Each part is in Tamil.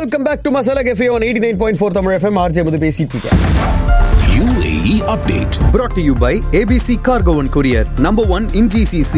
Welcome back to masala cafe on 89.4 Tamil FM RJ வந்து பேசிட்டு இருக்கேன் UAE update. brought to you by ABC Cargo and Courier, number one in GCC.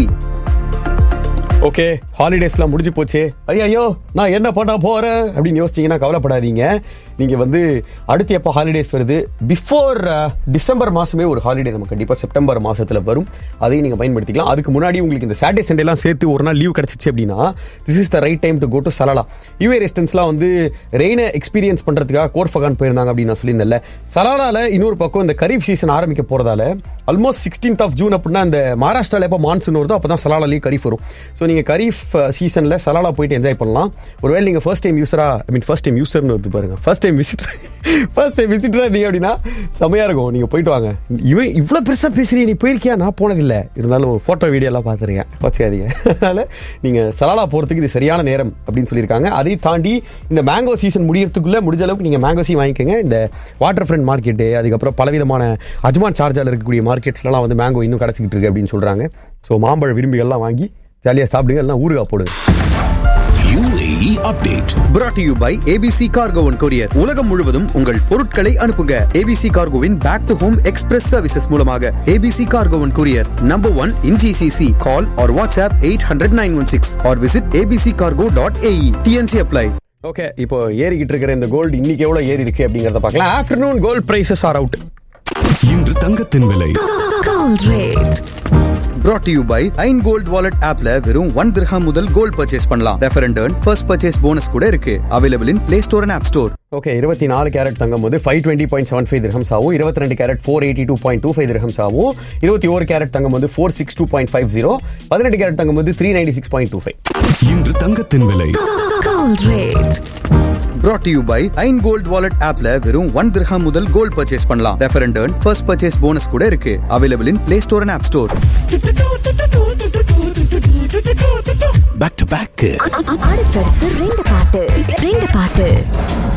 Okay ஹாலிடேஸ்லாம் முடிஞ்சு போச்சு ஐயோ நான் என்ன பண்ண போறேன் அப்படின்னு யோசிச்சீங்கன்னா கவலைப்படாதீங்க நீங்க வந்து அடுத்து எப்போ ஹாலிடேஸ் வருது பிஃபோர் டிசம்பர் மாசமே ஒரு ஹாலிடே நம்ம கண்டிப்பா செப்டம்பர் மாசத்துல வரும் அதையும் நீங்க பயன்படுத்திக்கலாம் அதுக்கு முன்னாடி உங்களுக்கு இந்த சாட்டர்டே சண்டேலாம் சேர்த்து ஒரு நாள் லீவ் கிடைச்சிச்சு அப்படின்னா this is the right time to go to Salalah UA ரெசிடென்ஸ்லாம் வந்து ரெயினை எக்ஸ்பீரியன்ஸ் பண்றதுக்காக கோர்ஃபகான் போயிருந்தாங்க அப்படின்னு நான் சொல்லியிருந்தேன்ல சலாலால இன்னொரு பக்கம் இந்த கரீஃப் சீசன் ஆரம்பிக்க போறதால ஆல்மோஸ்ட் சிக்ஸ்டீன்த் ஆஃப் ஜூன் அப்படின்னா இந்த மகாராஷ்டிரால எப்போ மான்சூன் வருதோ அப்போ தான் சலாலாலேயே கரீஃப் வரும் ஸோ நீங்கள் கரீஃப் சீசனில் சலாலா போயிட்டு என்ஜாய் பண்ணலாம் ஒருவேளை நீங்கள் ஃபர்ஸ்ட் டைம் யூஸரா ஐ மீன் ஃபர்ஸ்ட் டைம் யூஸர்னு வருது பாருங்க first time visitor first time விசிட்டரா இருந்தீங்க அப்படின்னா செமையா இருக்கும் நீங்கள் போயிட்டு வாங்க இவன் இவ்வளோ பெருசாக பேசுறீங்க நீ போயிருக்கியா நான் போனதில்லை இருந்தாலும் ஃபோட்டோ வீடியோலாம் பார்த்துருக்கேன் பார்த்துக்காதீங்க அதனால நீங்கள் சலாலா போகிறதுக்கு இது சரியான நேரம் அப்படின்னு சொல்லியிருக்காங்க அதை தாண்டி இந்த மேங்கோ சீசன் முடியறதுக்குள்ள முடிஞ்ச அளவுக்கு நீங்கள் மேங்கோசி வாங்கிக்கோங்க இந்த வாட்டர் ஃப்ரண்ட் மார்க்கெட்டு அதுக்கப்புறம் பலவிதமான அஜ்மான் சார்ஜால் இருக்கக்கூடிய மார்க்கெட்ஸ்லாம் வந்து மேங்கோ இன்னும் கிடச்சிக்கிட்டு இருக்கு அப்படின்னு சொல்கிறாங்க ஸோ மாம்பழ விரும்பிகள்லாம் வாங்கி ஜாலியாக சாப்பிடுங்க எல்லாம் ஊறுகாய் போடுங்க UAE update. brought to you by ABC Cargo and Courier. உலகம் முழுவதும் உங்கள் பொருட்களை அனுப்புங்க ABC Cargoவின் back to home express services மூலமாக ABC Cargo and Courier, number one in GCC. Call or WhatsApp 800-916 or visit abccargo.ae. TNC apply. Okay இப்போ ஏறிக்கிட்டு இருக்கிற இந்த கோல்டு இன்னைக்கு எவ்வளோ ஏறி இருக்கு அப்படிங்கிறத பார்க்கலாம் afternoon gold prices are out இன்று தங்கத்தின் விலை Gold rate. brought to you by Ain gold wallet ஆப்ல வெறும் ஒன் திரஹாம் முதல் கோல்ட் பர்ச்சேஸ் பண்ணலாம் refer and first purchase bonus கூட இருக்கு available in Play Store and App Store okay இருபத்தி நாலு கேரட் தங்கும் போது five twenty point seven five dirhams ஆகும் இருபத்தி ரெண்டு carat four eighty two point two five dirhams ஆகும் இருபத்தி ஒரு கேரட் தங்கும் போது four six two point five zero பதினெட்டு கேரட் தங்கும் போது three ninety six point two five இன்று தங்கத்தின் விலை Gold rate. brought to you by Ain gold wallet ஆப்ல வெறும் ஒன் திரஹாம் முதல் கோல்ட் பர்ச்சேஸ் பண்ணலாம் refer and first purchase bonus கூட இருக்கு available in Play Store and App Store back to back அடுத்தடுத்து ரெண்டு பாட்டு ரெண்டு பாட்டு